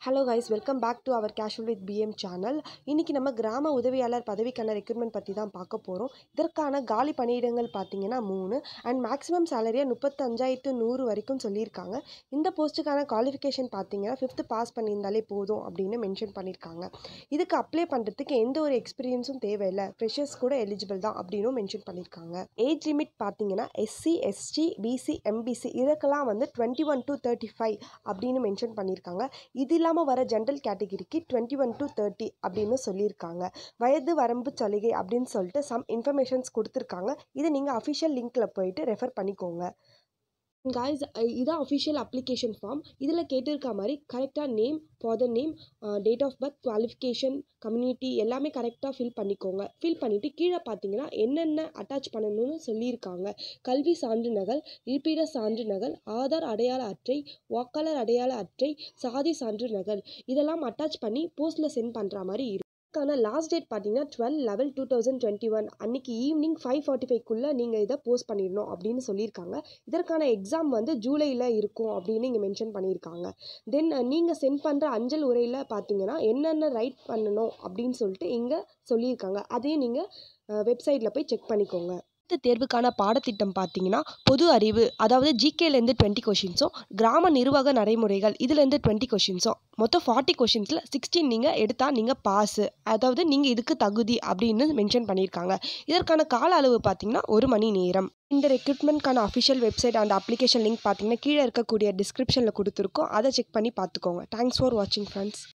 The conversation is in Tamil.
hello guys welcome back to our casual with PM channel இன்றைக்கி நம்ம கிராம உதவியாளர் பதவிக்கான ரெக்ரூட்மெண்ட் பற்றி தான் பார்க்க போகிறோம் இதற்கான காலி பணியிடங்கள் பார்த்தீங்கன்னா மூணு அண்ட் மேக்ஸிமம் சேலரியாக முப்பத்தஞ்சாயிரத்து நூறு வரைக்கும் சொல்லியிருக்காங்க இந்த போஸ்ட்டுக்கான குவாலிஃபிகேஷன் பார்த்தீங்கன்னா ஃபிஃப்த்து பாஸ் பண்ணியிருந்தாலே போதும் அப்படின்னு மென்ஷன் பண்ணியிருக்காங்க இதுக்கு அப்ளை பண்ணுறதுக்கு எந்த ஒரு எக்ஸ்பீரியன்ஸும் தேவையில்லை ஃப்ரெஷர்ஸ் கூட எலிஜிபிள் தான் அப்படின்னும் மென்ஷன் பண்ணியிருக்காங்க ஏஜ் லிமிட் பார்த்தீங்கன்னா எஸ்சி எஸ்டி பிசி எம்பிசி இதுக்கெல்லாம் வந்து twenty one to thirty five அப்படின்னு மென்ஷன் பண்ணியிருக்காங்க இது இல்லாமல் வர ஜென்ரல் கேட்டகிரிக்கு டுவெண்ட்டி ஒன் டு தேர்ட்டி அப்படின்னு சொல்லியிருக்காங்க வயது வரம்பு சலுகை அப்படின்னு சொல்லிட்டு சம் இன்ஃபர்மேஷன்ஸ் கொடுத்துருக்காங்க இதை நீங்கள் அஃபிஷியல் லிங்க்கில் போயிட்டு ரெஃபர் பண்ணிக்கோங்க காய்ஸ் இதான் அஃபிஷியல் அப்ளிகேஷன் ஃபார்ம் இதில் கேட்டிருக்க மாதிரி கரெக்டாக name father name date of birth qualification community எல்லாமே கரெக்டாக ஃபில் பண்ணிக்கோங்க ஃபில் பண்ணிவிட்டு கீழே பார்த்தீங்கன்னா என்னென்ன அட்டாச் பண்ணணும்னு சொல்லியிருக்காங்க கல்வி சான்றிதழ் இருப்பிட சான்றிதழ் ஆதார் அடையாள அட்டை வாக்காளர் அடையாள அட்டை சாதி சான்றிதழ் இதெல்லாம் அட்டாச் பண்ணி போஸ்ட்டில் சென்ட் பண்ணுற மாதிரி இருக்கும் இதுக்கான லாஸ்ட் டேட் பார்த்தீங்கன்னா twelve eleven two thousand twenty one அன்றைக்கி ஈவினிங் ஃபைவ் ஃபார்ட்டி ஃபைவ்க்குள்ளே நீங்கள் இதை போஸ்ட் பண்ணிடணும் அப்படின்னு சொல்லியிருக்காங்க இதற்கான எக்ஸாம் வந்து ஜூலையில் இருக்கும் அப்படின்னு இங்கே மென்ஷன் பண்ணியிருக்காங்க தென் நீங்கள் சென்ட் பண்ணுற அஞ்சல் உரையில் பார்த்தீங்கன்னா என்னென்ன ரைட் பண்ணணும் அப்படின்னு சொல்லிட்டு இங்கே சொல்லியிருக்காங்க அதையும் நீங்கள் வெப்சைட்டில் போய் செக் பண்ணிக்கோங்க அடுத்த தேர்வுக்கான பாடத்திட்டம் பார்த்தீங்கன்னா பொது அறிவு அதாவது ஜிகேலேருந்து டுவெண்ட்டி கொஷின்ஸும் கிராம நிர்வாக நடைமுறைகள் இதுலேருந்து டுவெண்ட்டி கொஷின்ஸும் மொத்தம் ஃபார்ட்டி கொஷின்ஸில் சிக்ஸ்டீன் நீங்கள் எடுத்தால் நீங்கள் பாஸு அதாவது நீங்கள் இதுக்கு தகுதி அப்படின்னு மென்ஷன் பண்ணியிருக்காங்க இதற்கான கால அளவு பார்த்தீங்கன்னா ஒரு மணி நேரம் இந்த ரெக்ரூட்மெண்ட்கான official website and application link பார்த்தீங்கன்னா கீழே இருக்கக்கூடிய டிஸ்கிரிப்ஷனில் கொடுத்துருக்கோம் அதை செக் பண்ணி பார்த்துக்கோங்க தேங்க்ஸ் ஃபார் வாட்சிங் ஃப்ரெண்ட்ஸ்